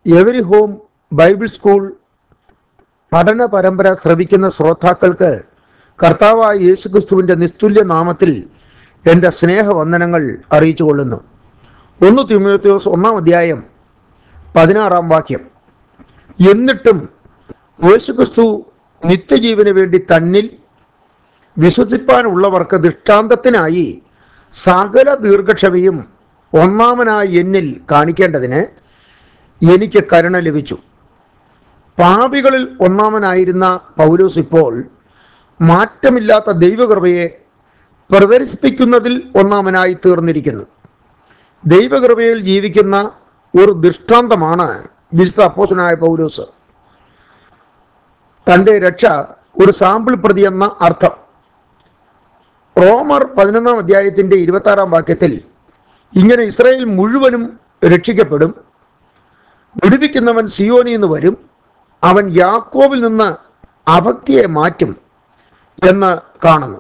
every home Bible school പഠന പരമ്പര ശ്രവിക്കുന്ന ശ്രോതാക്കൾക്ക് കർത്താവായ യേശുക്രിസ്തുവിൻ്റെ നിസ്തുല്യ നാമത്തിൽ എൻ്റെ സ്നേഹവന്ദനങ്ങൾ അറിയിച്ചു കൊള്ളുന്നു ഒന്ന് തിമോത്തിയോസ് ഒന്നാം അധ്യായം പതിനാറാം വാക്യം എന്നിട്ടും യേശുക്രിസ്തു നിത്യജീവന് വേണ്ടി തന്നിൽ വിശ്വസിപ്പാനുള്ളവർക്ക് ദൃഷ്ടാന്തത്തിനായി സകല ദീർഘക്ഷമയും ഒന്നാമനായി എന്നിൽ കാണിക്കേണ്ടതിന് എനിക്ക് കരുണ ലഭിച്ചു പാപികളിൽ ഒന്നാമനായിരുന്ന പൗലോസ് ഇപ്പോൾ മാറ്റമില്ലാത്ത ദൈവകൃപയെ പ്രദർശിപ്പിക്കുന്നതിൽ ഒന്നാമനായി തീർന്നിരിക്കുന്നു ദൈവകൃപയിൽ ജീവിക്കുന്ന ഒരു ദൃഷ്ടാന്തമാണ് വിശുദ്ധ അപ്പോസനായ പൗലോസ് തൻ്റെ രക്ഷ ഒരു സാമ്പിൾ പ്രതി എന്ന അർത്ഥം റോമർ പതിനൊന്നാം അധ്യായത്തിൻ്റെ ഇരുപത്തി ആറാം വാക്യത്തിൽ ഇങ്ങനെ ഇസ്രായേൽ മുഴുവനും രക്ഷിക്കപ്പെടും വിടുവിക്കുന്നവൻ സിയോനിൽ നിന്ന് വരും അവൻ യാക്കോബിൽ നിന്ന് അഭക്തിയെ മാറ്റും എന്ന് കാണുന്നു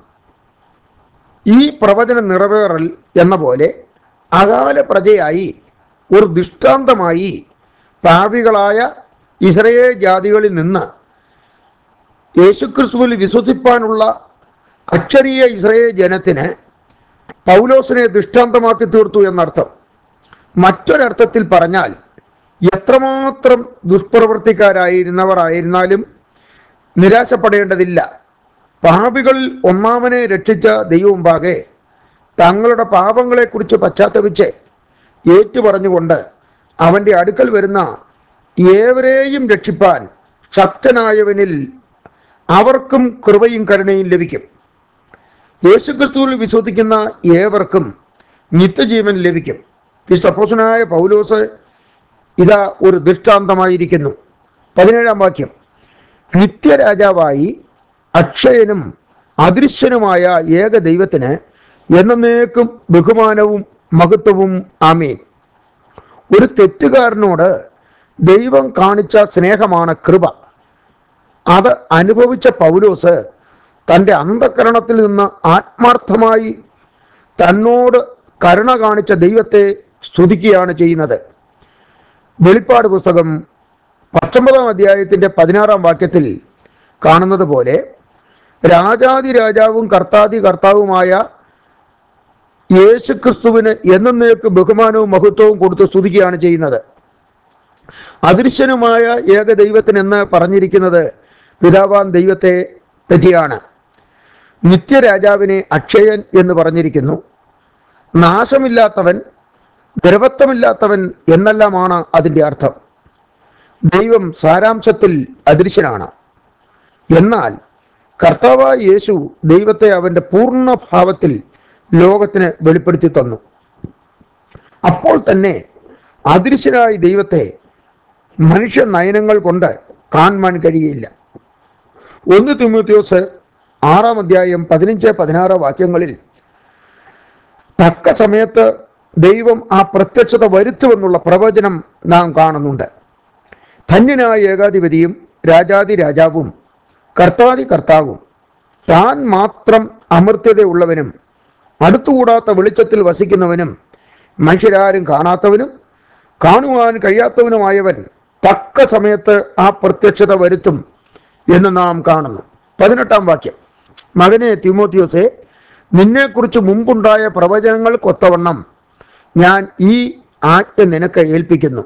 ഈ പ്രവചന നിറവേറൽ എന്ന പോലെ അകാല പ്രജയായി ഒരു ദൃഷ്ടാന്തമായി പാപികളായ ഇസ്രയേൽ ജാതികളിൽ നിന്ന് യേശുക്രിസ്തുവിൽ വിശ്വസിപ്പാനുള്ള അക്ഷരീയ ഇസ്രയേൽ ജനത്തിന് പൗലോസിനെ ദൃഷ്ടാന്തമാക്കി തീർത്തു എന്നർത്ഥം മറ്റൊരർത്ഥത്തിൽ പറഞ്ഞാൽ എത്രമാത്രം ദുഷ്പ്രവൃത്തിക്കാരായിരുന്നവർ ആയിരുന്നാലും നിരാശപ്പെടേണ്ടതില്ല പാപികളിൽ ഒന്നാമനെ രക്ഷിച്ച ദൈവമുമ്പാകെ തങ്ങളുടെ പാപങ്ങളെക്കുറിച്ച് പശ്ചാത്തപിച്ച് ഏറ്റുപറഞ്ഞുകൊണ്ട് അവൻ്റെ അടുക്കൽ വരുന്ന ഏവരെയും രക്ഷിപ്പാൻ ശക്തനായവനിൽ അവർക്കും കൃപയും കരുണയും ലഭിക്കും യേശുക്രിസ്തുവിൽ വിശ്വസിക്കുന്ന ഏവർക്കും നിത്യജീവൻ ലഭിക്കും വിശ്വപ്പോസനായ പൗലോസ് ഇതാ ഒരു ദൃഷ്ടാന്തമായിരിക്കുന്നു പതിനേഴാം വാക്യം നിത്യരാജാവായി അക്ഷയനും അദൃശ്യനുമായ ഏക ദൈവത്തിന് എന്നേക്കും ബഹുമാനവും മഹത്വവും ആമേൻ ഒരു തെറ്റുകാരനോട് ദൈവം കാണിച്ച സ്നേഹമാണ് കൃപ അത് അനുഭവിച്ച പൗലോസ് തൻ്റെ അന്ധകരണത്തിൽ നിന്ന് ആത്മാർത്ഥമായി തന്നോട് കരുണ കാണിച്ച ദൈവത്തെ സ്തുതിക്കുകയാണ് ചെയ്യുന്നത് വെളിപ്പാട് പുസ്തകം പത്തൊമ്പതാം അധ്യായത്തിൻ്റെ പതിനാറാം വാക്യത്തിൽ കാണുന്നത് പോലെ രാജാതി രാജാവും കർത്താതി കർത്താവുമായ യേശുക്രിസ്തുവിന് എന്നേക്ക് ബഹുമാനവും മഹത്വവും കൊടുത്ത് സ്തുതിക്കുകയാണ് ചെയ്യുന്നത് അദൃശ്യനുമായ ഏക ദൈവത്തിന് എന്ന് പറഞ്ഞിരിക്കുന്നത് പിതാവാൻ ദൈവത്തെ പറ്റിയാണ് നിത്യരാജാവിനെ അക്ഷയൻ എന്ന് പറഞ്ഞിരിക്കുന്നു നാശമില്ലാത്തവൻ ദ്രവത്വമില്ലാത്തവൻ എന്നെല്ലാമാണ് അതിൻ്റെ അർത്ഥം ദൈവം സാരാംശത്തിൽ അദൃശ്യനാണ് എന്നാൽ കർത്താവായ യേശു ദൈവത്തെ അവൻ്റെ പൂർണ്ണ ഭാവത്തിൽ ലോകത്തിന് വെളിപ്പെടുത്തി തന്നു അപ്പോൾ തന്നെ അദൃശ്യനായ ദൈവത്തെ മനുഷ്യ നയനങ്ങൾ കൊണ്ട് കാണുവാൻ കഴിയില്ല ഒന്ന് തിമോത്യോസ് ആറാം അധ്യായം പതിനഞ്ച് പതിനാറ് വാക്യങ്ങളിൽ തക്ക സമയത്ത് ദൈവം ആ പ്രത്യക്ഷത വരുത്തുമെന്നുള്ള പ്രവചനം നാം കാണുന്നുണ്ട് ധന്യനായ ഏകാധിപതിയും രാജാതി രാജാവും കർത്താതി കർത്താവും താൻ മാത്രം അമർത്യതയുള്ളവനും അടുത്തുകൂടാത്ത വെളിച്ചത്തിൽ വസിക്കുന്നവനും മനുഷ്യരാരും കാണാത്തവനും കാണുവാൻ കഴിയാത്തവനുമായവൻ തക്ക സമയത്ത് ആ പ്രത്യക്ഷത വരുത്തും എന്ന് നാം കാണുന്നു പതിനെട്ടാം വാക്യം മകനെ തിമോത്തിയോസെ നിന്നെക്കുറിച്ച് മുമ്പുണ്ടായ പ്രവചനങ്ങൾക്കൊത്തവണ്ണം ഞാൻ ഈ ആജ്ഞ നിനക്ക് ഏൽപ്പിക്കുന്നു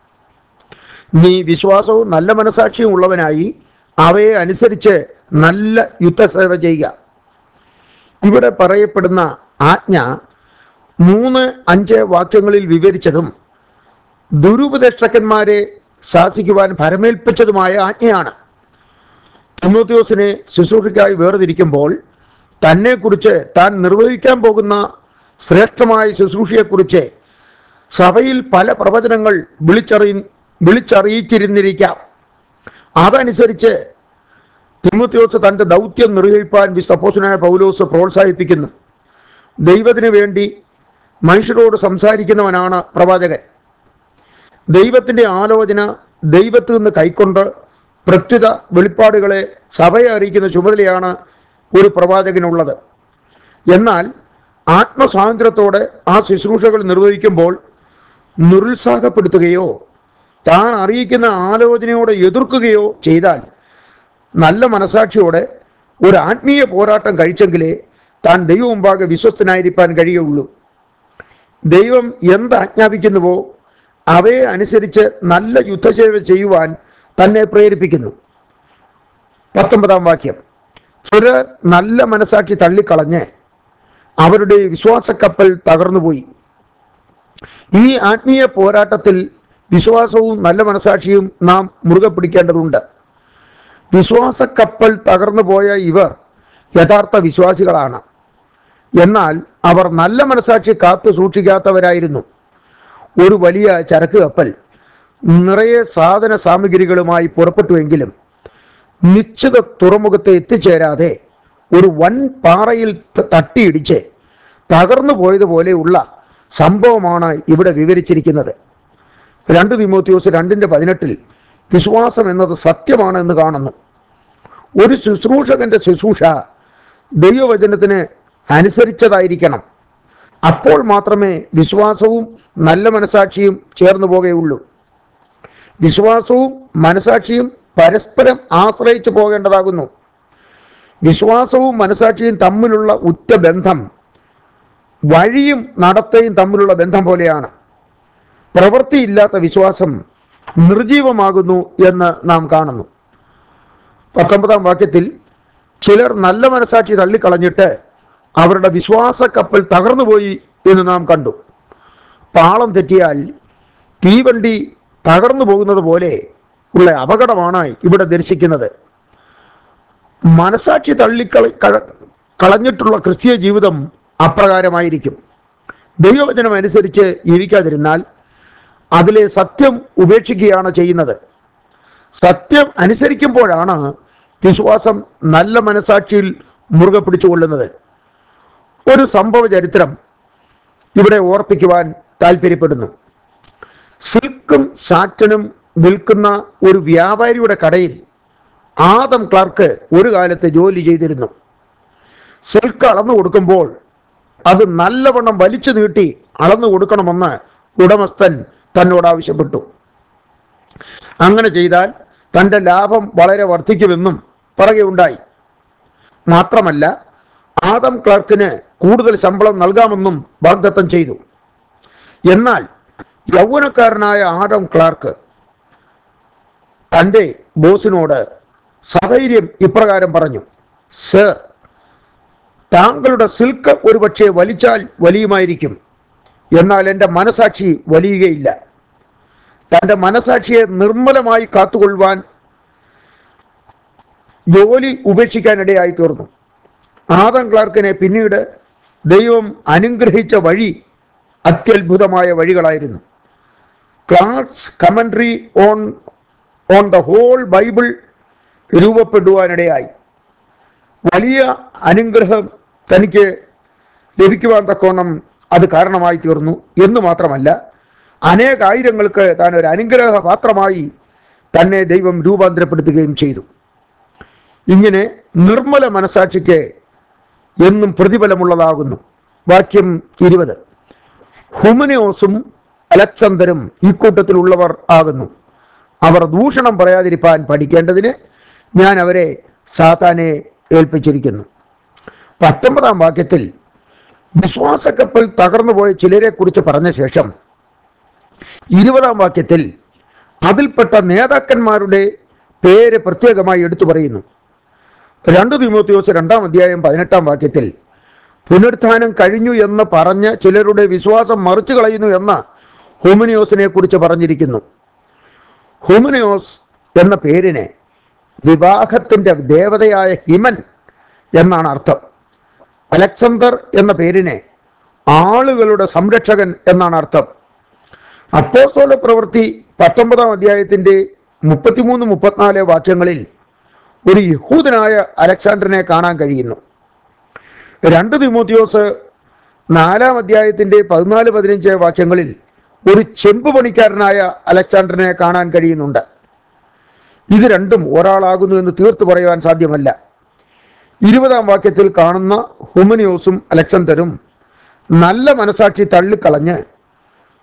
നീ വിശ്വാസവും നല്ല മനസാക്ഷിയും ഉള്ളവനായി അവയെ അനുസരിച്ച് നല്ല യുദ്ധസേവ ചെയ്യുക ഇവിടെ പറയപ്പെടുന്ന ആജ്ഞ മൂന്ന് അഞ്ച് വാക്യങ്ങളിൽ വിവരിച്ചതും ദുരുപദേഷ്ടക്കന്മാരെ ശാസിക്കുവാൻ ഭരമേൽപ്പിച്ചതുമായ ആജ്ഞയാണ് തിമോത്യോസിനെ ശുശ്രൂഷയ്ക്കായി വേർതിരിക്കുമ്പോൾ തന്നെക്കുറിച്ച് താൻ നിർവഹിക്കാൻ പോകുന്ന ശ്രേഷ്ഠമായ ശുശ്രൂഷയെക്കുറിച്ച് സഭയിൽ പല പ്രവചനങ്ങൾ വിളിച്ചറി വിളിച്ചറിയിച്ചിരുന്നിരിക്കാം അതനുസരിച്ച് തിമോത്യോസ് തൻ്റെ ദൗത്യം നിർവഹിപ്പാൻ വിസ്തപ്പോസനായ പൗലോസ് പ്രോത്സാഹിപ്പിക്കുന്നു ദൈവത്തിന് വേണ്ടി മനുഷ്യരോട് സംസാരിക്കുന്നവനാണ് പ്രവാചകൻ ദൈവത്തിൻ്റെ ആലോചന ദൈവത്തിൽ നിന്ന് കൈക്കൊണ്ട് പ്രത്യുത വെളിപ്പാടുകളെ സഭയെ അറിയിക്കുന്ന ചുമതലയാണ് ഒരു പ്രവാചകനുള്ളത് എന്നാൽ ആത്മസ്വാതന്ത്ര്യത്തോടെ ആ ശുശ്രൂഷകൾ നിർവഹിക്കുമ്പോൾ നിരുത്സാഹപ്പെടുത്തുകയോ താൻ അറിയിക്കുന്ന ആലോചനയോടെ എതിർക്കുകയോ ചെയ്താൽ നല്ല മനസാക്ഷിയോടെ ഒരു ആത്മീയ പോരാട്ടം കഴിച്ചെങ്കിലേ താൻ ദൈവം മുമ്പാകെ വിശ്വസ്തനായിരിക്കാൻ കഴിയുള്ളൂ ദൈവം എന്ത് ആജ്ഞാപിക്കുന്നുവോ അവയെ അനുസരിച്ച് നല്ല യുദ്ധസേവ ചെയ്യുവാൻ തന്നെ പ്രേരിപ്പിക്കുന്നു പത്തൊമ്പതാം വാക്യം ചിലർ നല്ല മനസാക്ഷി തള്ളിക്കളഞ്ഞ് അവരുടെ വിശ്വാസക്കപ്പൽ തകർന്നുപോയി ഈ ആത്മീയ പോരാട്ടത്തിൽ വിശ്വാസവും നല്ല മനസാക്ഷിയും നാം മുറുകെ പിടിക്കേണ്ടതുണ്ട് വിശ്വാസക്കപ്പൽ തകർന്നു പോയ ഇവർ യഥാർത്ഥ വിശ്വാസികളാണ് എന്നാൽ അവർ നല്ല മനസാക്ഷി കാത്തു സൂക്ഷിക്കാത്തവരായിരുന്നു ഒരു വലിയ ചരക്ക് കപ്പൽ നിറയെ സാധന സാമഗ്രികളുമായി പുറപ്പെട്ടുവെങ്കിലും നിശ്ചിത തുറമുഖത്ത് എത്തിച്ചേരാതെ ഒരു വൻ പാറയിൽ ത- തട്ടിയിടിച്ച് തകർന്നു പോയതുപോലെയുള്ള സംഭവമാണ് ഇവിടെ വിവരിച്ചിരിക്കുന്നത് രണ്ട് തിമോത്യോസ് രണ്ടിൻ്റെ പതിനെട്ടിൽ വിശ്വാസം എന്നത് സത്യമാണ് എന്ന് കാണുന്നു ഒരു ശുശ്രൂഷകന്റെ ശുശ്രൂഷ ദൈവവചനത്തിന് അനുസരിച്ചതായിരിക്കണം അപ്പോൾ മാത്രമേ വിശ്വാസവും നല്ല മനസാക്ഷിയും ചേർന്നു പോകുകയുള്ളൂ വിശ്വാസവും മനസാക്ഷിയും പരസ്പരം ആശ്രയിച്ചു പോകേണ്ടതാകുന്നു വിശ്വാസവും മനസാക്ഷിയും തമ്മിലുള്ള ഉറ്റ ബന്ധം വഴിയും നടത്തയും തമ്മിലുള്ള ബന്ധം പോലെയാണ് പ്രവൃത്തിയില്ലാത്ത വിശ്വാസം നിർജീവമാകുന്നു എന്ന് നാം കാണുന്നു പത്തൊമ്പതാം വാക്യത്തിൽ ചിലർ നല്ല മനസാക്ഷി തള്ളിക്കളഞ്ഞിട്ട് അവരുടെ വിശ്വാസ കപ്പൽ തകർന്നുപോയി എന്ന് നാം കണ്ടു പാളം തെറ്റിയാൽ തീവണ്ടി തകർന്നു പോകുന്നത് പോലെ ഉള്ള അപകടമാണ് ഇവിടെ ദർശിക്കുന്നത് മനസാക്ഷി തള്ളിക്കള കള- കളഞ്ഞിട്ടുള്ള ക്രിസ്തീയ ജീവിതം അപ്രകാരമായിരിക്കും ദൈവവചനം അനുസരിച്ച് ജീവിക്കാതിരുന്നാൽ അതിലെ സത്യം ഉപേക്ഷിക്കുകയാണ് ചെയ്യുന്നത് സത്യം അനുസരിക്കുമ്പോഴാണ് വിശ്വാസം നല്ല മനസാക്ഷിയിൽ മുറുകെ പിടിച്ചുകൊള്ളുന്നത് ഒരു സംഭവ ചരിത്രം ഇവിടെ ഓർപ്പിക്കുവാൻ താല്പര്യപ്പെടുന്നു സിൽക്കും സാറ്റനും വിൽക്കുന്ന ഒരു വ്യാപാരിയുടെ കടയിൽ ആദം ക്ലാർക്ക് ഒരു കാലത്ത് ജോലി ചെയ്തിരുന്നു സിൽക്ക് അളന്നു കൊടുക്കുമ്പോൾ അത് നല്ലവണ്ണം വലിച്ചു നീട്ടി അളന്നു കൊടുക്കണമെന്ന് ഉടമസ്ഥൻ തന്നോട് ആവശ്യപ്പെട്ടു അങ്ങനെ ചെയ്താൽ തൻ്റെ ലാഭം വളരെ വർദ്ധിക്കുമെന്നും പറയുകയുണ്ടായി മാത്രമല്ല ആദം ക്ലർക്കിന് കൂടുതൽ ശമ്പളം നൽകാമെന്നും വാഗ്ദത്തം ചെയ്തു എന്നാൽ യൗവനക്കാരനായ ആദം ക്ലാർക്ക് തൻ്റെ ബോസിനോട് സധൈര്യം ഇപ്രകാരം പറഞ്ഞു സർ താങ്കളുടെ സിൽക്ക് ഒരുപക്ഷെ വലിച്ചാൽ വലിയുമായിരിക്കും എന്നാൽ എൻ്റെ മനസാക്ഷി വലിയുകയില്ല തൻ്റെ മനസാക്ഷിയെ നിർമ്മലമായി കാത്തുകൊള്ളുവാൻ ജോലി ഉപേക്ഷിക്കാനിടയായി തീർന്നു ആദം ക്ലാർക്കിനെ പിന്നീട് ദൈവം അനുഗ്രഹിച്ച വഴി അത്യത്ഭുതമായ വഴികളായിരുന്നു Clarke's commentary on on the whole Bible രൂപപ്പെടുവാനിടയായി വലിയ അനുഗ്രഹം തനിക്ക് ലഭിക്കുവാൻ തക്കോണം അത് കാരണമായി തീർന്നു എന്ന് മാത്രമല്ല അനേകായിരങ്ങൾക്ക് താൻ ഒരു അനുഗ്രഹ പാത്രമായി തന്നെ ദൈവം രൂപാന്തരപ്പെടുത്തുകയും ചെയ്തു ഇങ്ങനെ നിർമ്മല മനസാക്ഷിക്ക് എന്നും പ്രതിഫലമുള്ളതാകുന്നു വാക്യം ഇരുപത് ഹുമനിയോസും അലക്സന്തരും ഇക്കൂട്ടത്തിലുള്ളവർ ആകുന്നു അവർ ദൂഷണം പറയാതിരിപ്പാൻ പഠിക്കേണ്ടതിന് ഞാൻ അവരെ സാത്താനെ ഏൽപ്പിച്ചിരിക്കുന്നു പത്തൊമ്പതാം വാക്യത്തിൽ വിശ്വാസക്കപ്പൽ തകർന്നുപോയ ചിലരെ കുറിച്ച് പറഞ്ഞ ശേഷം ഇരുപതാം വാക്യത്തിൽ അതിൽപ്പെട്ട നേതാക്കന്മാരുടെ പേര് പ്രത്യേകമായി എടുത്തു പറയുന്നു രണ്ട് തിമോത്തിയോസ് രണ്ടാം അധ്യായം പതിനെട്ടാം വാക്യത്തിൽ പുനരുത്ഥാനം കഴിഞ്ഞു എന്ന് പറഞ്ഞ് ചിലരുടെ വിശ്വാസം മറിച്ചു കളയുന്നു എന്ന് ഹോമിനിയോസിനെ കുറിച്ച് പറഞ്ഞിരിക്കുന്നു ഹോമിനിയോസ് എന്ന പേരിന് വിവാഹത്തിന്റെ ദേവതയായ ഹിമൻ എന്നാണ് അർത്ഥം അലക്സണ്ടർ എന്ന പേരിന് ആളുകളുടെ സംരക്ഷകൻ എന്നാണ് അർത്ഥം അപ്പോസ്തല പ്രവൃത്തി പത്തൊമ്പതാം അധ്യായത്തിന്റെ മുപ്പത്തിമൂന്ന് മുപ്പത്തിനാല് വാക്യങ്ങളിൽ ഒരു യഹൂദനായ അലക്സാണ്ടറിനെ കാണാൻ കഴിയുന്നു രണ്ട് തിമോത്തിയോസ് നാലാം അധ്യായത്തിന്റെ പതിനാല് പതിനഞ്ച് വാക്യങ്ങളിൽ ഒരു ചെമ്പ് പണിക്കാരനായ അലക്സാണ്ടറിനെ കാണാൻ കഴിയുന്നുണ്ട് ഇത് രണ്ടും ഒരാളാകുന്നു എന്ന് തീർത്തു പറയുവാൻ സാധ്യമല്ല ഇരുപതാം വാക്യത്തിൽ കാണുന്ന ഹുമനിയോസും അലക്സന്തരും നല്ല മനസാക്ഷി തള്ളിക്കളഞ്ഞ്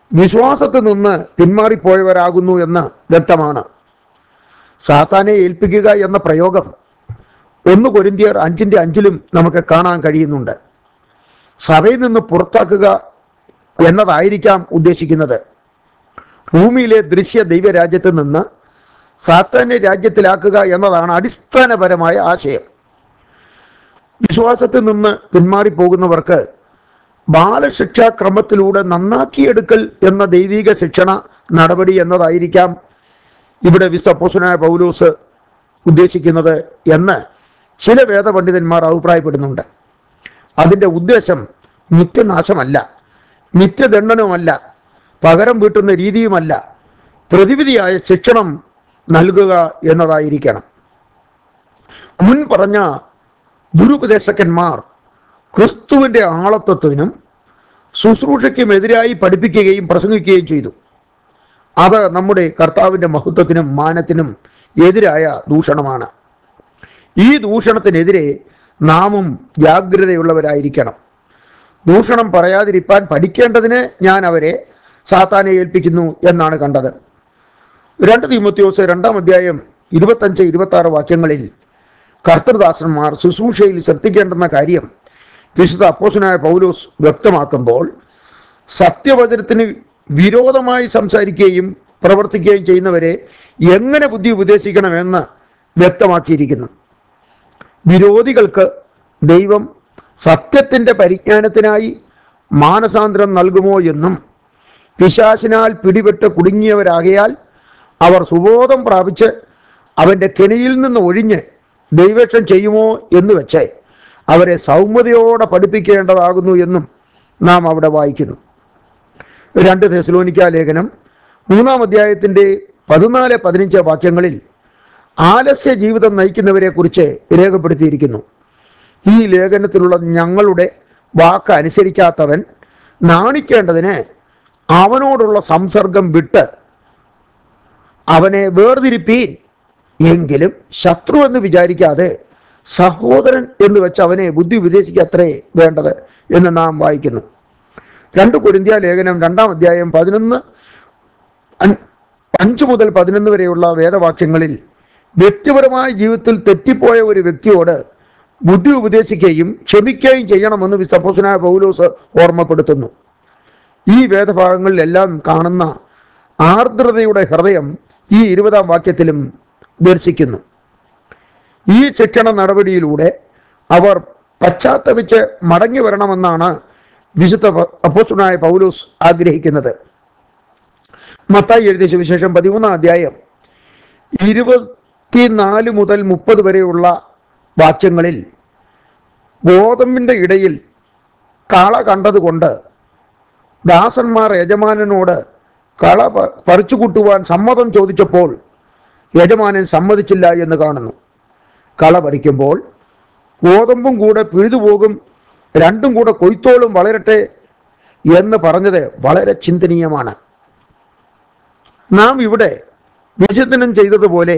വിശ്വാസത്തിൽ നിന്ന് പിന്മാറിപ്പോയവരാകുന്നു എന്ന് വ്യക്തമാണ് സാത്താനെ ഏൽപ്പിക്കുക എന്ന പ്രയോഗം ഒന്ന് കൊരിന്തിയർ അഞ്ചിന്റെ അഞ്ചിലും നമുക്ക് കാണാൻ കഴിയുന്നുണ്ട് സഭയിൽ നിന്ന് പുറത്താക്കുക എന്നതായിരിക്കാം ഉദ്ദേശിക്കുന്നത് ഭൂമിയിലെ ദൃശ്യ ദൈവരാജ്യത്തിൽ നിന്ന് സാത്താനെ രാജ്യത്തിലാക്കുക എന്നതാണ് അടിസ്ഥാനപരമായ ആശയം വിശ്വാസത്തിൽ നിന്ന് പിന്മാറിപ്പോകുന്നവർക്ക് ബാലശിക്ഷാക്രമത്തിലൂടെ നന്നാക്കിയെടുക്കൽ എന്ന ദൈവിക ശിക്ഷണ നടപടി എന്നതായിരിക്കാം ഇവിടെ വിസ്തപ്പോസനായ പൗലോസ് ഉദ്ദേശിക്കുന്നത് എന്ന് ചില വേദപണ്ഡിതന്മാർ അഭിപ്രായപ്പെടുന്നുണ്ട് അതിൻ്റെ ഉദ്ദേശം നിത്യനാശമല്ല നിത്യദണ്ഡനവുമല്ല പകരം വീട്ടുന്ന രീതിയുമല്ല പ്രതിവിധിയായ ശിക്ഷണം നൽകുക എന്നതായിരിക്കണം മുൻ പറഞ്ഞ ദുരുപദേശകന്മാർ ക്രിസ്തുവിൻ്റെ ആളത്വത്തിനും ശുശ്രൂഷയ്ക്കും എതിരായി പഠിപ്പിക്കുകയും പ്രസംഗിക്കുകയും ചെയ്തു അത് നമ്മുടെ കർത്താവിൻ്റെ മഹത്വത്തിനും മാനത്തിനും എതിരായ ദൂഷണമാണ് ഈ ദൂഷണത്തിനെതിരെ നാമും ജാഗ്രതയുള്ളവരായിരിക്കണം ദൂഷണം പറയാതിരിപ്പാൻ പഠിക്കേണ്ടതിന് ഞാൻ അവരെ സാത്താനെ ഏൽപ്പിക്കുന്നു എന്നാണ് കണ്ടത് രണ്ട് തീമത്യോസ് രണ്ടാം അധ്യായം ഇരുപത്തഞ്ച് ഇരുപത്തി ആറ് വാക്യങ്ങളിൽ കർത്തൃദാസന്മാർ ശുശ്രൂഷയിൽ ശ്രദ്ധിക്കേണ്ടുന്ന കാര്യം വിശുദ്ധ അപ്പോസനായ പൗലോസ് വ്യക്തമാക്കുമ്പോൾ സത്യവചനത്തിന് വിരോധമായി സംസാരിക്കുകയും പ്രവർത്തിക്കുകയും ചെയ്യുന്നവരെ എങ്ങനെ ബുദ്ധി ഉപദേശിക്കണമെന്ന് വ്യക്തമാക്കിയിരിക്കുന്നു വിരോധികൾക്ക് ദൈവം സത്യത്തിൻ്റെ പരിജ്ഞാനത്തിനായി മാനസാന്തരം നൽകുമോ എന്നും പിശാശിനാൽ പിടിപെട്ട് കുടുങ്ങിയവരാകയാൽ അവർ സുബോധം പ്രാപിച്ച് അവൻ്റെ കെണിയിൽ നിന്ന് ഒഴിഞ്ഞ് ദൈവേഷം ചെയ്യുമോ എന്ന് വെച്ച് അവരെ സൗമ്യതയോടെ പഠിപ്പിക്കേണ്ടതാകുന്നു എന്നും നാം അവിടെ വായിക്കുന്നു രണ്ട് തെസലോനിക്ക ലേഖനം മൂന്നാം അധ്യായത്തിൻ്റെ പതിനാല് പതിനഞ്ച് വാക്യങ്ങളിൽ ആലസ്യ ജീവിതം നയിക്കുന്നവരെ കുറിച്ച് രേഖപ്പെടുത്തിയിരിക്കുന്നു ഈ ലേഖനത്തിലുള്ള ഞങ്ങളുടെ വാക്ക് അനുസരിക്കാത്തവൻ നാണിക്കേണ്ടതിന് അവനോടുള്ള സംസർഗം വിട്ട് അവനെ വേർതിരിപ്പീൻ എങ്കിലും ശത്രു എന്ന് വിചാരിക്കാതെ സഹോദരൻ എന്ന് വെച്ച് അവനെ ബുദ്ധി ഉപദേശിക്കത്രേ വേണ്ടത് എന്ന് നാം വായിക്കുന്നു രണ്ട് കൊരിന്ത്യ ലേഖനം രണ്ടാം അധ്യായം പതിനൊന്ന് അൻ- അഞ്ച് മുതൽ പതിനൊന്ന് വരെയുള്ള വേദവാക്യങ്ങളിൽ വ്യക്തിപരമായ ജീവിതത്തിൽ തെറ്റിപ്പോയ ഒരു വ്യക്തിയോട് ബുദ്ധി ഉപദേശിക്കുകയും ക്ഷമിക്കുകയും ചെയ്യണമെന്ന് വിസ്തപ്പോസനായ പൗലോസ് ഓർമ്മപ്പെടുത്തുന്നു ഈ വേദഭാഗങ്ങളിലെല്ലാം കാണുന്ന ആർദ്രതയുടെ ഹൃദയം ഈ ഇരുപതാം വാക്യത്തിലും ദർശിക്കുന്നു ഈ ശിക്ഷണ നടപടിയിലൂടെ അവർ പശ്ചാത്തപിച്ച് മടങ്ങി വരണമെന്നാണ് വിശുദ്ധ അപ്പോസ്തലനായ പൗലോസ് ആഗ്രഹിക്കുന്നത് മത്തായി എഴുതിയ സുവിശേഷം പതിമൂന്നാം അധ്യായം ഇരുപത്തിനാല് മുതൽ മുപ്പത് വരെയുള്ള വാക്യങ്ങളിൽ ഗോതമ്പിൻ്റെ ഇടയിൽ കള കണ്ടതുകൊണ്ട് ദാസന്മാർ യജമാനനോട് കള പ- പറിച്ചു കൂട്ടുവാൻ സമ്മതം ചോദിച്ചപ്പോൾ യജമാനൻ സമ്മതിച്ചില്ല എന്ന് കാണുന്നു കള പറിക്കുമ്പോൾ ഗോതമ്പും കൂടെ പിഴുതുപോകും രണ്ടും കൂടെ കൊയ്ത്തോളും വളരട്ടെ എന്ന് പറഞ്ഞത് വളരെ ചിന്തനീയമാണ് നാം ഇവിടെ വിചിന്തനം ചെയ്തതുപോലെ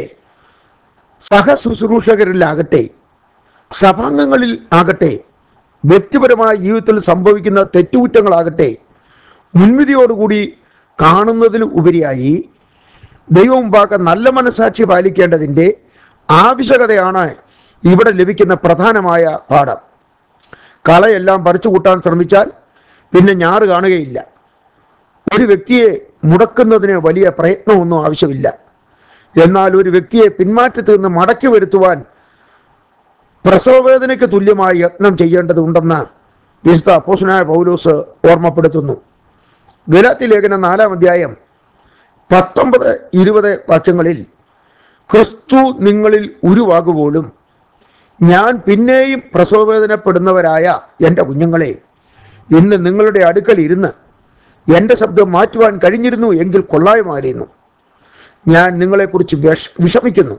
സഹശുശ്രൂഷകരിലാകട്ടെ സഭാംഗങ്ങളിൽ ആകട്ടെ വ്യക്തിപരമായ ജീവിതത്തിൽ സംഭവിക്കുന്ന തെറ്റുകുറ്റങ്ങളാകട്ടെ മുൻവിധിയോടുകൂടി കാണുന്നതിന് ഉപരിയായി ദൈവം മുമ്പാകെ നല്ല മനസാക്ഷി പാലിക്കേണ്ടതിൻ്റെ ആവശ്യകതയാണ് ഇവിടെ ലഭിക്കുന്ന പ്രധാനമായ പാഠം കളയെല്ലാം പറിച്ചു കൂട്ടാൻ ശ്രമിച്ചാൽ പിന്നെ ഞാറ് കാണുകയില്ല ഒരു വ്യക്തിയെ മുടക്കുന്നതിന് വലിയ പ്രയത്നമൊന്നും ആവശ്യമില്ല എന്നാൽ ഒരു വ്യക്തിയെ പിന്മാറ്റത്തിൽ നിന്ന് മടക്കി വരുത്തുവാൻ പ്രസവവേദനയ്ക്ക് തുല്യമായ യത്നം ചെയ്യേണ്ടതുണ്ടെന്ന് വിശുദ്ധ അപ്പോസനായ പൗലോസ് ഓർമ്മപ്പെടുത്തുന്നു ഗലാത്തി ലേഖനം നാലാം അധ്യായം പത്തൊമ്പത് ഇരുപത് വാക്യങ്ങളിൽ ക്രിസ്തു നിങ്ങളിൽ ഉരുവാകുപോലും ഞാൻ പിന്നെയും പ്രസവവേദനപ്പെടുന്നവരായ എൻ്റെ കുഞ്ഞുങ്ങളെ ഇന്ന് നിങ്ങളുടെ അടുക്കൽ ഇരുന്ന് എൻ്റെ ശബ്ദം മാറ്റുവാൻ കഴിഞ്ഞിരുന്നു എങ്കിൽ കൊള്ളായുമായിരുന്നു ഞാൻ നിങ്ങളെക്കുറിച്ച് വിഷ വിഷമിക്കുന്നു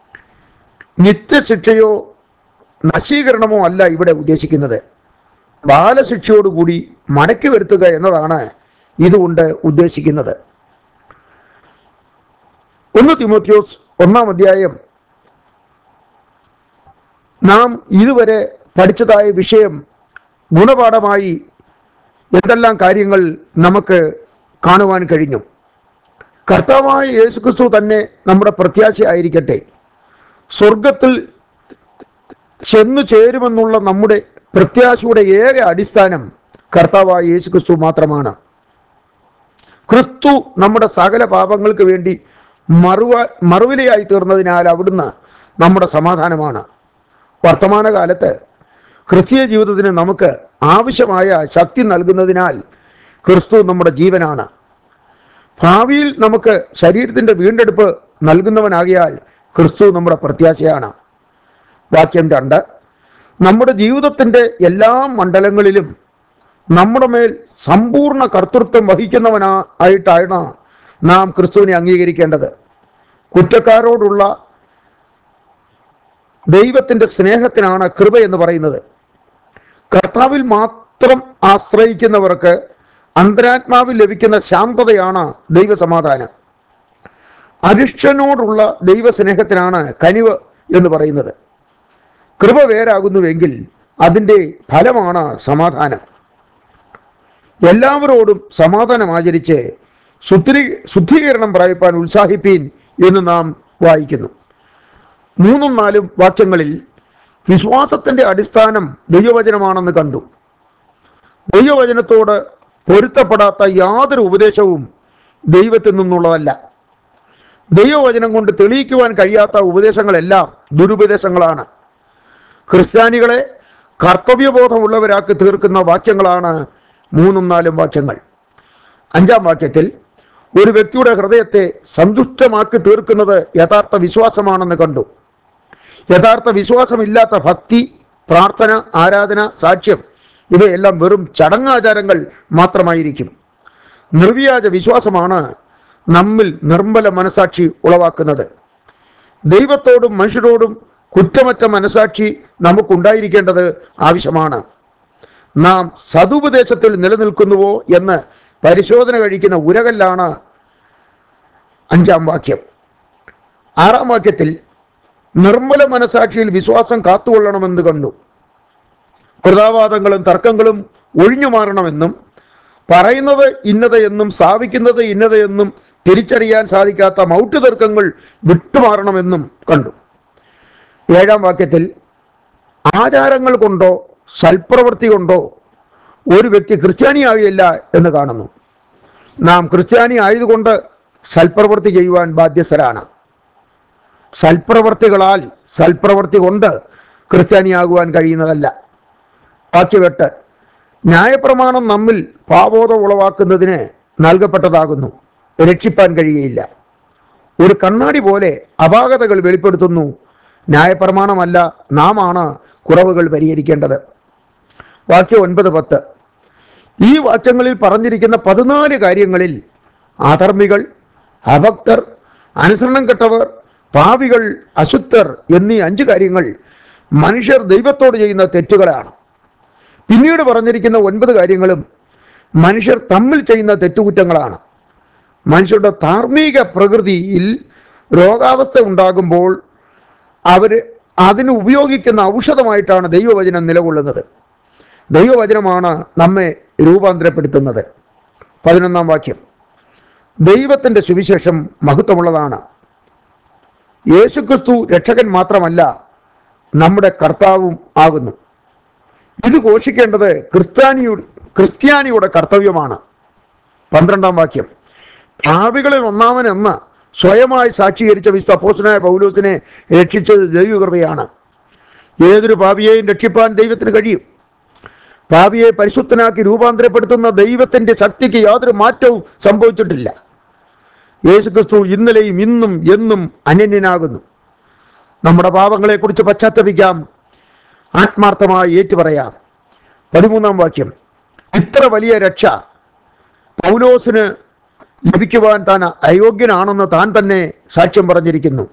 നിത്യശിക്ഷയോ നശീകരണമോ അല്ല ഇവിടെ ഉദ്ദേശിക്കുന്നത് ബാലശിക്ഷയോടുകൂടി മടക്കി വരുത്തുക എന്നതാണ് ഇതുകൊണ്ട് ഉദ്ദേശിക്കുന്നത് ഒന്ന് തിമോത്യോസ് ഒന്നാം അധ്യായം നാം ഇതുവരെ പഠിച്ചതായ വിഷയം ഗുണപാഠമായി എന്തെല്ലാം കാര്യങ്ങൾ നമുക്ക് കാണുവാൻ കഴിഞ്ഞു കർത്താവായ യേശുക്രിസ്തു തന്നെ നമ്മുടെ പ്രത്യാശയായിരിക്കട്ടെ സ്വർഗത്തിൽ ചെന്നു ചേരുമെന്നുള്ള നമ്മുടെ പ്രത്യാശയുടെ ഏക അടിസ്ഥാനം കർത്താവായ യേശുക്രിസ്തു മാത്രമാണ് ക്രിസ്തു നമ്മുടെ സകല പാപങ്ങൾക്ക് വേണ്ടി മറുവ മറുവിലയായി തീർന്നതിനാൽ അവിടുന്ന് നമ്മുടെ സമാധാനമാണ് വർത്തമാനകാലത്ത് ക്രിസ്തീയ ജീവിതത്തിന് നമുക്ക് ആവശ്യമായ ശക്തി നൽകുന്നതിനാൽ ക്രിസ്തു നമ്മുടെ ജീവനാണ് ഭാവിയിൽ നമുക്ക് ശരീരത്തിൻ്റെ വീണ്ടെടുപ്പ് നൽകുന്നവനാകിയാൽ ക്രിസ്തു നമ്മുടെ പ്രത്യാശയാണ് വാക്യം രണ്ട് നമ്മുടെ ജീവിതത്തിൻ്റെ എല്ലാ മണ്ഡലങ്ങളിലും നമ്മുടെ മേൽ സമ്പൂർണ്ണ കർത്തൃത്വം വഹിക്കുന്നവനാ ആയിട്ടാണ് നാം ക്രിസ്തുവിനെ അംഗീകരിക്കേണ്ടത് കുറ്റക്കാരോടുള്ള ദൈവത്തിൻ്റെ സ്നേഹത്തിനാണ് കൃപ എന്ന് പറയുന്നത് കർത്താവിൽ മാത്രം ആശ്രയിക്കുന്നവർക്ക് അന്തരാത്മാവിൽ ലഭിക്കുന്ന ശാന്തതയാണ് ദൈവസമാധാനം അരിഷ്ടനോടുള്ള ദൈവസ്നേഹത്തിനാണ് കനിവ് എന്ന് പറയുന്നത് കൃപ വേരാകുന്നുവെങ്കിൽ അതിൻ്റെ ഫലമാണ് സമാധാനം എല്ലാവരോടും സമാധാനം ആചരിച്ച് ശുദ്ധീ ശുദ്ധീകരണം പ്രാപിപ്പാൻ ഉത്സാഹിപ്പീൻ എന്ന് നാം വായിക്കുന്നു മൂന്നും നാലും വാക്യങ്ങളിൽ വിശ്വാസത്തിന്റെ അടിസ്ഥാനം ദൈവവചനമാണെന്ന് കണ്ടു ദൈവവചനത്തോട് പൊരുത്തപ്പെടാത്ത യാതൊരു ഉപദേശവും ദൈവത്തിൽ നിന്നുള്ളതല്ല ദൈവവചനം കൊണ്ട് തെളിയിക്കുവാൻ കഴിയാത്ത ഉപദേശങ്ങളെല്ലാം ദുരുപദേശങ്ങളാണ് ക്രിസ്ത്യാനികളെ കർത്തവ്യബോധമുള്ളവരാക്കി തീർക്കുന്ന വാക്യങ്ങളാണ് മൂന്നും നാലും വാക്യങ്ങൾ അഞ്ചാം വാക്യത്തിൽ ഒരു വ്യക്തിയുടെ ഹൃദയത്തെ സന്തുഷ്ടമാക്കി തീർക്കുന്നത് യഥാർത്ഥ വിശ്വാസമാണെന്ന് കണ്ടു യഥാർത്ഥ വിശ്വാസമില്ലാത്ത ഭക്തി പ്രാർത്ഥന ആരാധന സാക്ഷ്യം ഇവയെല്ലാം വെറും ചടങ്ങാചാരങ്ങൾ മാത്രമായിരിക്കും നിർവ്യാജ വിശ്വാസമാണ് നമ്മിൽ നിർമ്മല മനസാക്ഷി ഉളവാക്കുന്നത് ദൈവത്തോടും മനുഷ്യരോടും കുറ്റമറ്റ മനസാക്ഷി നമുക്കുണ്ടായിരിക്കേണ്ടത് ആവശ്യമാണ് നാം സതുപദേശത്തിൽ നിലനിൽക്കുന്നുവോ എന്ന് പരിശോധന കഴിക്കുന്ന ഉരകല്ലാണ് അഞ്ചാം വാക്യം ആറാം വാക്യത്തിൽ നിർമ്മല മനസാക്ഷിയിൽ വിശ്വാസം കാത്തുകൊള്ളണമെന്ന് കണ്ടു കൃതാവാദങ്ങളും തർക്കങ്ങളും ഒഴിഞ്ഞു മാറണമെന്നും പറയുന്നത് ഇന്നത് എന്നും സ്ഥാപിക്കുന്നത് ഇന്നത് എന്നും തിരിച്ചറിയാൻ സാധിക്കാത്ത മൗട്ട് തർക്കങ്ങൾ വിട്ടുമാറണമെന്നും കണ്ടു ഏഴാം വാക്യത്തിൽ ആചാരങ്ങൾ കൊണ്ടോ സൽപ്രവൃത്തി കൊണ്ടോ ഒരു വ്യക്തി ക്രിസ്ത്യാനിയാകില്ല എന്ന് കാണുന്നു നാം ക്രിസ്ത്യാനി ആയതുകൊണ്ട് സൽപ്രവൃത്തി ചെയ്യുവാൻ ബാധ്യസ്ഥരാണ് സൽപ്രവൃത്തികളാൽ സൽപ്രവൃത്തി കൊണ്ട് ക്രിസ്ത്യാനിയാകുവാൻ കഴിയുന്നതല്ല വാക്യവെട്ട് ന്യായപ്രമാണം നമ്മിൽ പാവോധം ഉളവാക്കുന്നതിന് നൽകപ്പെട്ടതാകുന്നു രക്ഷിപ്പാൻ കഴിയുകയില്ല ഒരു കണ്ണാടി പോലെ അപാകതകൾ വെളിപ്പെടുത്തുന്നു ന്യായപ്രമാണമല്ല നാം ആണ് കുറവുകൾ പരിഹരിക്കേണ്ടത് വാക്യം ഒൻപത് പത്ത് ഈ വാക്യങ്ങളിൽ പറഞ്ഞിരിക്കുന്ന പതിനാല് കാര്യങ്ങളിൽ അധർമ്മികൾ അഭക്തർ അനുസരണം കെട്ടവർ പാവികൾ അശുദ്ധർ എന്നീ അഞ്ച് കാര്യങ്ങൾ മനുഷ്യർ ദൈവത്തോട് ചെയ്യുന്ന തെറ്റുകളാണ് പിന്നീട് പറഞ്ഞിരിക്കുന്ന ഒൻപത് കാര്യങ്ങളും മനുഷ്യർ തമ്മിൽ ചെയ്യുന്ന തെറ്റുകുറ്റങ്ങളാണ് മനുഷ്യരുടെ ധാർമ്മിക പ്രകൃതിയിൽ രോഗാവസ്ഥ ഉണ്ടാകുമ്പോൾ അവർ അതിന് ഉപയോഗിക്കുന്ന ഔഷധമായിട്ടാണ് ദൈവവചനം നിലകൊള്ളുന്നത് ദൈവവചനമാണ് നമ്മെ രൂപാന്തരപ്പെടുത്തുന്നത് പതിനൊന്നാം വാക്യം ദൈവത്തിൻ്റെ സുവിശേഷം മഹത്വമുള്ളതാണ് യേശുക്രിസ്തു രക്ഷകൻ മാത്രമല്ല നമ്മുടെ കർത്താവും ആകുന്നു ഇത് ഘോഷിക്കേണ്ടത് ക്രിസ്ത്യാനിയുടെ ക്രിസ്ത്യാനിയുടെ കർത്തവ്യമാണ് പന്ത്രണ്ടാം വാക്യം പാപികളിൽ ഒന്നാമൻ എന്ന് സ്വയമായി സാക്ഷീകരിച്ച വിശുദ്ധ അപ്പോസ്തലനായ പൗലോസിനെ രക്ഷിച്ചത് ദൈവകൃപയാണ് ഏതൊരു പാപിയെയും രക്ഷിപ്പാൻ ദൈവത്തിന് കഴിയും പാപിയെ പരിശുദ്ധനാക്കി രൂപാന്തരപ്പെടുത്തുന്ന ദൈവത്തിന്റെ ശക്തിക്ക് യാതൊരു മാറ്റവും സംഭവിച്ചിട്ടില്ല യേശുക്രിസ്തു ഇന്നലെയും ഇന്നും എന്നും അനന്യനാകുന്നു നമ്മുടെ പാപങ്ങളെക്കുറിച്ച് പശ്ചാത്തപിക്കാം ആത്മാർത്ഥമായി ഏറ്റുപറയാം പതിമൂന്നാം വാക്യം ഇത്ര വലിയ രക്ഷ പൗലോസിന് ലഭിക്കുവാൻ താൻ അയോഗ്യനാണെന്ന് താൻ തന്നെ സാക്ഷ്യം പറഞ്ഞിരിക്കുന്നു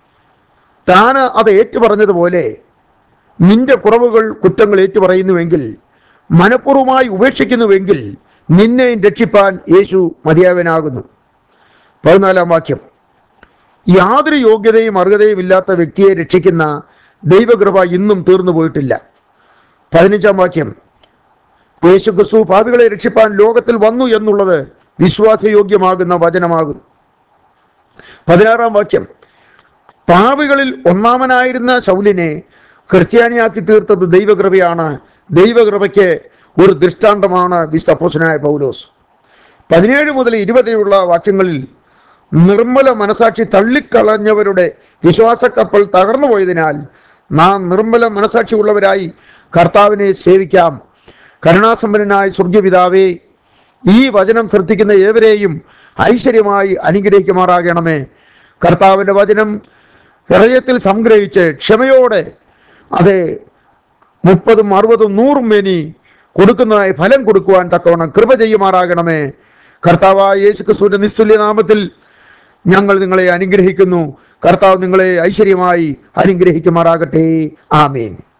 താൻ അത് ഏറ്റുപറഞ്ഞതുപോലെ നിന്റെ കുറവുകൾ കുറ്റങ്ങൾ ഏറ്റുപറയുന്നുവെങ്കിൽ മനഃപൂർവ്വമായി ഉപേക്ഷിക്കുന്നുവെങ്കിൽ നിന്നെയും രക്ഷിപ്പാൻ യേശു മതിയാവനാകുന്നു പതിനാലാം വാക്യം യാതൊരു യോഗ്യതയും അർഹതയും ഇല്ലാത്ത വ്യക്തിയെ രക്ഷിക്കുന്ന ദൈവകൃപ ഇന്നും തീർന്നു പോയിട്ടില്ല പതിനഞ്ചാം വാക്യം യേശു ക്രിസ്തു പാപികളെ രക്ഷിപ്പാൻ ലോകത്തിൽ വന്നു എന്നുള്ളത് വിശ്വാസയോഗ്യമാകുന്ന വചനമാകുന്നു പതിനാറാം വാക്യം പാവികളിൽ ഒന്നാമനായിരുന്ന ശൗലിനെ ക്രിസ്ത്യാനിയാക്കി തീർത്തത് ദൈവകൃപയാണ് ദൈവകൃപയ്ക്ക് ഒരു ദൃഷ്ടാന്തമാണ് വിസ്തപ്പോസനായ പൗലോസ് പതിനേഴ് മുതൽ ഇരുപതിലുള്ള വാക്യങ്ങളിൽ നിർമ്മല മനസാക്ഷി തള്ളിക്കളഞ്ഞവരുടെ വിശ്വാസക്കപ്പൽ തകർന്നു പോയതിനാൽ നാം നിർമ്മല മനസാക്ഷിയുള്ളവരായി കർത്താവിനെ സേവിക്കാം കരുണാസമ്പന്നനായ സ്വർഗപിതാവേ ഈ വചനം ശ്രദ്ധിക്കുന്ന ഏവരെയും ഐശ്വര്യമായി അനുഗ്രഹിക്കുമാറാകണമേ കർത്താവിൻ്റെ വചനം ഹൃദയത്തിൽ സംഗ്രഹിച്ച് ക്ഷമയോടെ അത് മുപ്പതും അറുപതും നൂറും മേനി കൊടുക്കുന്നതായി ഫലം കൊടുക്കുവാൻ തക്കവണ്ണം കൃപ ചെയ്യുമാറാകണമേ കർത്താവായ യേശുക്രിസ്തുവിന്റെ നിസ്തുല്യ നാമത്തിൽ ഞങ്ങൾ നിങ്ങളെ അനുഗ്രഹിക്കുന്നു കർത്താവ് നിങ്ങളെ ഐശ്വര്യമായി അനുഗ്രഹിക്കുമാറാകട്ടെ ആമീൻ